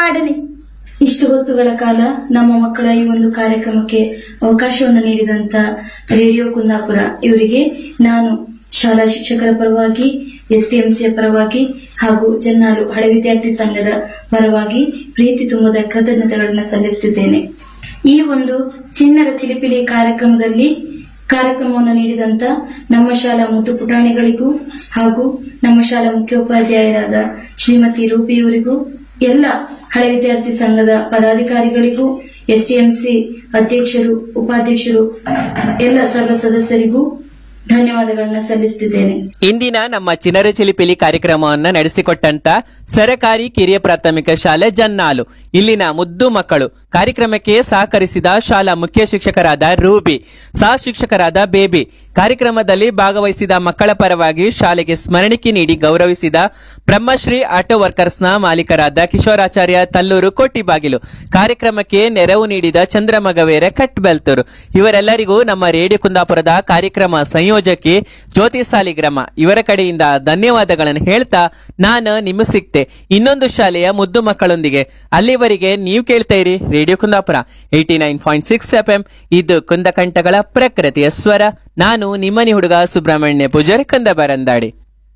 ಹಾಡಲಿ ಇಷ್ಟು ಹೊತ್ತುಗಳ ಕಾಲ ನಮ್ಮ ಮಕ್ಕಳ ಈ ಒಂದು ಕಾರ್ಯಕ್ರಮಕ್ಕೆ ಅವಕಾಶವನ್ನು ನೀಡಿದಂತ ರೇಡಿಯೋ ಕುಂದಾಪುರ ಇವರಿಗೆ ನಾನು ಶಾಲಾ ಶಿಕ್ಷಕರ ಪರವಾಗಿ ಎಸ್ಡಿಎಂಸಿಯ ಪರವಾಗಿ ಹಾಗೂ ಜನ್ನಾರು ಹಳೆ ವಿದ್ಯಾರ್ಥಿ ಸಂಘದ ಪರವಾಗಿ ಪ್ರೀತಿ ತುಂಬದ ಕೃತಜ್ಞತೆಗಳನ್ನು ಸಲ್ಲಿಸುತ್ತಿದ್ದೇನೆ ಈ ಒಂದು ಚಿನ್ನರ ಚಿಲಿಪಿಲಿ ಕಾರ್ಯಕ್ರಮದಲ್ಲಿ ಕಾರ್ಯಕ್ರಮವನ್ನು ನೀಡಿದಂತ ನಮ್ಮ ಶಾಲಾ ಮುದ್ದು ಪುಟಾಣಿಗಳಿಗೂ ಹಾಗೂ ನಮ್ಮ ಶಾಲಾ ಮುಖ್ಯೋಪಾಧ್ಯಾಯರಾದ ಶ್ರೀಮತಿ ರೂಪಿಯವರಿಗೂ ಎಲ್ಲ ಹಳೆ ವಿದ್ಯಾರ್ಥಿ ಸಂಘದ ಪದಾಧಿಕಾರಿಗಳಿಗೂ ಎಸ್ಟಿಎಂಸಿ ಅಧ್ಯಕ್ಷರು ಉಪಾಧ್ಯಕ್ಷರು ಎಲ್ಲ ಸರ್ವ ಸದಸ್ಯರಿಗೂ ಧನ್ಯವಾದಗಳನ್ನ ಸಲ್ಲಿಸುತ್ತಿದ್ದೇನೆ ಇಂದಿನ ನಮ್ಮ ಚಿನ್ನರ ಚಿಲಿಪಿಲಿ ಕಾರ್ಯಕ್ರಮವನ್ನ ನಡೆಸಿಕೊಟ್ಟಂತ ಸರಕಾರಿ ಕಿರಿಯ ಪ್ರಾಥಮಿಕ ಶಾಲೆ ಜನ್ನಾಲು ಇಲ್ಲಿನ ಮುದ್ದು ಮಕ್ಕಳು ಕಾರ್ಯಕ್ರಮಕ್ಕೆ ಸಹಕರಿಸಿದ ಶಾಲಾ ಮುಖ್ಯ ಶಿಕ್ಷಕರಾದ ರೂಬಿ ಸಹ ಶಿಕ್ಷಕರಾದ ಬೇಬಿ ಕಾರ್ಯಕ್ರಮದಲ್ಲಿ ಭಾಗವಹಿಸಿದ ಮಕ್ಕಳ ಪರವಾಗಿ ಶಾಲೆಗೆ ಸ್ಮರಣಿಕೆ ನೀಡಿ ಗೌರವಿಸಿದ ಬ್ರಹ್ಮಶ್ರೀ ಆಟೋ ವರ್ಕರ್ಸ್ನ ಮಾಲೀಕರಾದ ಕಿಶೋರಾಚಾರ್ಯ ತಲ್ಲೂರು ಕೋಟಿಬಾಗಿಲು ಕಾರ್ಯಕ್ರಮಕ್ಕೆ ನೆರವು ನೀಡಿದ ಚಂದ್ರಮಗವೇರ ಕಟ್ಬೆಲ್ತೂರು ಇವರೆಲ್ಲರಿಗೂ ನಮ್ಮ ರೇಡಿಯೋ ಕುಂದಾಪುರದ ಕಾರ್ಯಕ್ರಮ ಸಂಯೋಜಕಿ ಜ್ಯೋತಿ ಸಾಲಿಗ್ರಾಮ ಇವರ ಕಡೆಯಿಂದ ಧನ್ಯವಾದಗಳನ್ನು ಹೇಳ್ತಾ ನಾನು ನಿಮ್ಮ ಸಿಕ್ತೆ ಇನ್ನೊಂದು ಶಾಲೆಯ ಮುದ್ದು ಮಕ್ಕಳೊಂದಿಗೆ ಅಲ್ಲಿವರೆಗೆ ನೀವು ಕೇಳ್ತಾ ಇರಿ radio Kundapura eighty nine point six F M ಇದು ಕುಂದಕಂಠಗಳ ಪ್ರಕೃತಿಯ ಸ್ವರ ನಾನು ನಿಮ್ಮನಿ ಹುಡುಗ ಸುಬ್ರಹ್ಮಣ್ಯ ಪೂಜಾರಿ ಕಂದ ಬರಂದಾಡಿ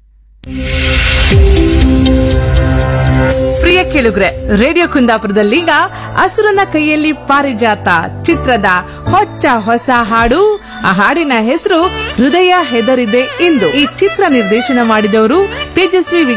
ಪ್ರಿಯ ಕೇಳುಗ್ರೆ ರೇಡಿಯೋ ಕುಂದಾಪುರದಲ್ಲೀಗ ಅಸುರನ ಕೈಯಲ್ಲಿ ಪಾರಿಜಾತ ಚಿತ್ರದ ಹೊಚ್ಚ ಹೊಸ ಹಾಡು ಆ ಹಾಡಿನ ಹೆಸರು ಹೃದಯ ಹೆದರಿದೆ ಎಂದು ಈ ಚಿತ್ರ ನಿರ್ದೇಶನ ಮಾಡಿದವರು ತೇಜಸ್ವಿ